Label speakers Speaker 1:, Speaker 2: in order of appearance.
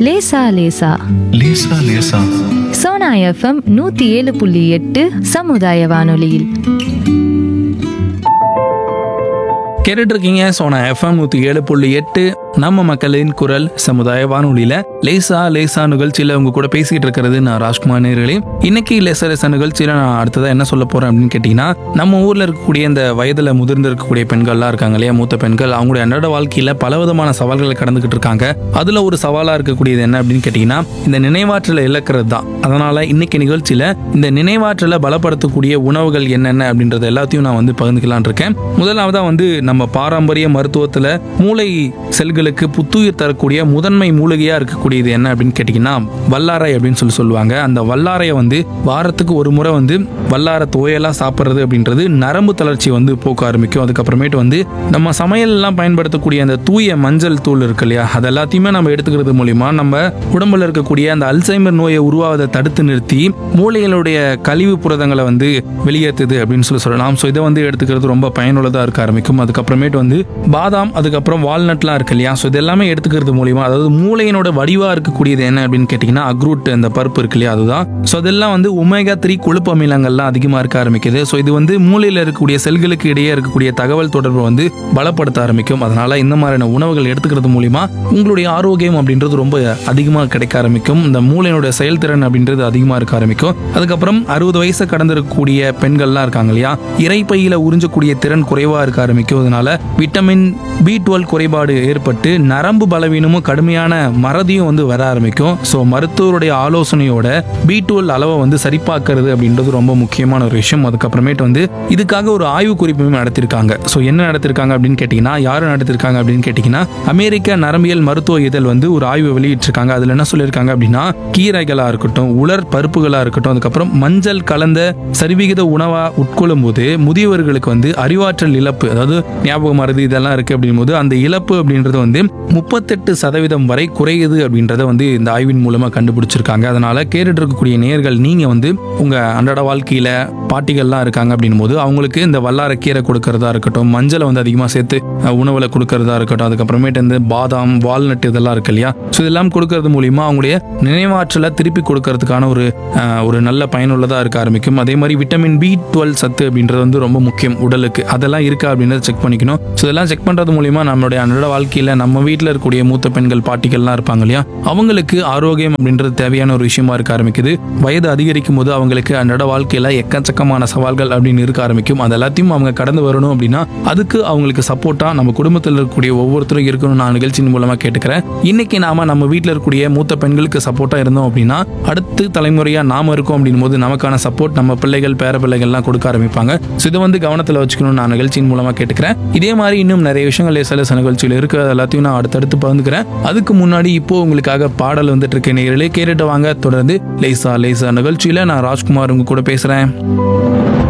Speaker 1: லேசா லேசா
Speaker 2: லேசா லேசா
Speaker 1: சோனா எஃப்எம் நூத்தி ஏழு புள்ளி எட்டு சமுதாய வானொலியில்
Speaker 3: கேட்டுட்டு இருக்கீங்க சோனா எஃப்எம் நூற்றி ஏழு புள்ளி எட்டு நம்ம மக்களின் குரல் சமுதாய வானொலியில லேசா லேசா நிகழ்ச்சியில உங்க கூட பேசிட்டு இருக்கிறது நான் ராஜ்குமார் நேர்களே இன்னைக்கு லேசா லேசா நிகழ்ச்சியில நான் அடுத்ததா என்ன சொல்ல போறேன் அப்படின்னு கேட்டீங்கன்னா நம்ம ஊர்ல இருக்கக்கூடிய இந்த வயதுல முதிர்ந்து இருக்கக்கூடிய பெண்கள்லாம் இருக்காங்க இல்லையா மூத்த பெண்கள் அவங்களுடைய அன்றாட வாழ்க்கையில பலவிதமான சவால்களை கடந்துகிட்டு இருக்காங்க அதுல ஒரு சவாலா இருக்கக்கூடியது என்ன அப்படின்னு கேட்டீங்கன்னா இந்த நினைவாற்றலை இழக்கிறது தான் அதனால இன்னைக்கு நிகழ்ச்சியில இந்த நினைவாற்றலை பலப்படுத்தக்கூடிய உணவுகள் என்னென்ன அப்படின்றது எல்லாத்தையும் நான் வந்து பகிர்ந்துக்கலாம்னு இருக்கேன் முதலாவதா வந்து நம்ம பாரம்பரிய மருத்துவத்துல மூளை செல்களுக்கு புத்துயிர் தரக்கூடிய முதன்மை மூலிகையா இருக்கக்கூடியது என்ன அப்படின்னு கேட்டீங்கன்னா வல்லாரை அப்படின்னு சொல்லி சொல்லுவாங்க அந்த வல்லாரையை வந்து வாரத்துக்கு ஒரு முறை வந்து வல்லார துவையலா சாப்பிட்றது அப்படின்றது நரம்பு தளர்ச்சி வந்து போக்க ஆரம்பிக்கும் அதுக்கப்புறமேட்டு வந்து நம்ம சமையல்லாம் பயன்படுத்தக்கூடிய அந்த தூய மஞ்சள் தூள் இருக்கு இல்லையா அது எல்லாத்தையுமே நம்ம எடுத்துக்கிறது மூலியமா நம்ம உடம்புல இருக்கக்கூடிய அந்த அல்சைமர் நோயை உருவாவதை தடுத்து நிறுத்தி மூளைகளுடைய கழிவு புரதங்களை வந்து வெளியேற்றுது அப்படின்னு சொல்லி சொல்லலாம் ஸோ இதை வந்து எடுத்துக்கிறது ரொம்ப பயனுள்ளதாக இருக்க ஆரம்பிக்கும் அதுக்கப்புறமேட்டு வந்து பாதாம் அதுக்கப்புறம் வால்நட்லாம் இருக்கு இல்லையா ஸோ இது எல்லாமே எடுத்துக்கிறது மூலியமா அதாவது மூளையினோட வடிவா இருக்கக்கூடியது என்ன அப்படின்னு கேட்டிங்கன்னா அக்ரூட் அந்த பருப்பு இருக்கு இல்லையா அதுதான் ஸோ அதெல்லாம் வந்து ஒமேகா த்ரீ கொழுப்பு அமிலங்கள்லாம் அதிகமாக இருக்க ஆரம்பிக்குது ஸோ இது வந்து மூளையில் இருக்கக்கூடிய செல்களுக்கு இடையே இருக்கக்கூடிய தகவல் தொடர்பு வந்து பலப்படுத்த ஆரம்பிக்கும் அதனால இந்த மாதிரியான உணவுகள் எடுத்துக்கிறது மூலியமா உங்களுடைய ஆரோக்கியம் அப்படின்றது ரொம்ப அதிகமாக கிடைக்க ஆரம்பிக்கும் இந்த மூளையினுடைய செயல்திறன் அப்படின்றது அதிகமாக இருக்க ஆரம்பிக்கும் அதுக்கப்புறம் அறுபது வயசு கடந்திருக்கக்கூடிய பெண்கள்லாம் இருக்காங்க இல்லையா இறைப்பையில உறிஞ்சக்கூடிய திறன் குறைவா இருக்க ஆரம்பிக்கும் அதனால விட்டமின் பி டுவெல் குறைபாடு ஏற்பட்டு நரம்பு பலவீனமும் கடுமையான மறதியும் வந்து வர ஆரம்பிக்கும் ஸோ மருத்துவருடைய ஆலோசனையோட பி டுவெல் அளவை வந்து சரிபார்க்கறது அப்படின்றது ரொம்ப முக்கியமான ஒரு விஷயம் அதுக்கப்புறமேட்டு வந்து இதுக்காக ஒரு ஆய்வு குறிப்பும் நடத்திருக்காங்க ஸோ என்ன நடத்திருக்காங்க அப்படின்னு கேட்டிங்கன்னா யார் நடத்திருக்காங்க அப்படின்னு கேட்டிங்கன்னா அமெரிக்க நரம்பியல் மருத்துவ இதழ் வந்து ஒரு ஆய்வு வெளியிட்டிருக்காங்க அதில் என்ன சொல்லியிருக்காங்க அப்படின்னா கீரைகளாக இருக்கட்டும் உலர் பருப்புகளாக இருக்கட்டும் அதுக்கப்புறம் மஞ்சள் கலந்த சரிவிகித உணவா உட்கொள்ளும் போது முதியவர்களுக்கு வந்து அறிவாற்றல் இழப்பு அதாவது ஞாபக மருதி இதெல்லாம் இருக்கு அப்படின் போது அந்த இழப்பு அப்படின்றது வந்து முப்பத்தெட்டு சதவீதம் வரை குறையுது அப்படின்றத வந்து இந்த ஆய்வின் மூலமா கண்டுபிடிச்சிருக்காங்க அதனால கேட்டுட்டு இருக்கக்கூடிய நேர்கள் நீங்க வந்து உங்க அன்றாட வாழ்க்கையில பாட்டிகள்லாம் இருக்காங்க அப்படின் போது அவங்களுக்கு இந்த வல்லார கீரை கொடுக்கறதா இருக்கட்டும் மஞ்சளை வந்து அதிகமாக சேர்த்து அஹ், உணவுல கொடுக்கறதா இருக்கட்டும் அதுக்கப்புறமேட்டு இந்த பாதாம் வால்நட் இதெல்லாம் இருக்கு இல்லையா ஸோ இதெல்லாம் கொடுக்கறது மூலியமா அவங்களுடைய நினைவாற்றலை திருப்பி கொடுக்கறதுக்கான ஒரு அஹ், ஒரு நல்ல பயனுள்ளதா இருக்க ஆரம்பிக்கும் அதே மாதிரி விட்டமின் பி டுவெல் சத்து அப்படின்றது வந்து ரொம்ப முக்கியம் உடலுக்கு அதெல்லாம் இருக்கா அப்படின்றத செக் பண்ணிக்கணும் ஸோ இதெல்லாம் செக் பண்றது மூலியமா நம்மளுடைய அன்றாட வாழ்க்கையில நம்ம வீட்டில் இருக்கக்கூடிய மூத்த பெண்கள் பாட்டிகள்லாம் இருப்பாங்க இல்லையா அவங்களுக்கு ஆரோக்கியம் அப்படின்றது தேவையான ஒரு விஷயமா இருக்க ஆரம்பிக்குது வயது அதிகரிக்கும் போது அவங்களுக்கு அன்றாட வாழ்க்கையில எக்கச்சக்கமான சவால்கள் அப்படின்னு இருக்க ஆரம்பிக்கும் அது எல்லாத்தையும் அவங்க கடந்து வரணும் அப்படின்னா அதுக்கு அவங்களுக்கு சப்போர்ட்டா நம்ம குடும்பத்தில் இருக்கக்கூடிய ஒவ்வொருத்தரும் இருக்கணும் நான் நிகழ்ச்சியின் மூலமா கேட்டுக்கிறேன் இன்னைக்கு நாம நம்ம வீட்டில் இருக்கக்கூடிய மூத்த பெண்களுக்கு சப்போர்ட்டா இருந்தோம் அப்படின்னா அடுத்து தலைமுறையா நாம இருக்கோம் அப்படின் போது நமக்கான சப்போர்ட் நம்ம பிள்ளைகள் பேர பிள்ளைகள்லாம் கொடுக்க ஆரம்பிப்பாங்க ஸோ இதை வந்து கவனத்தில் வச்சுக்கணும் நான் நிகழ்ச்சியின் மூலமா கேட்டுக்கிறேன் இதே மாதிரி இன்னும் நிறைய விஷயங்கள் சில சில நிகழ்ச்சியில் இருக்கு அது எல்லாத்தையும் நான் அடுத்தடுத்து பகிர்ந்துக்கிறேன் அதுக்கு முன்னாடி இப்போ உங்களுக்காக பாடல் வந்துட்டு இருக்க நேர்களே கேட்டுட்டு வாங்க தொடர்ந்து லேசா லேசா நிகழ்ச்சியில நான் ராஜ்குமார் உங்க கூட பேசுறேன்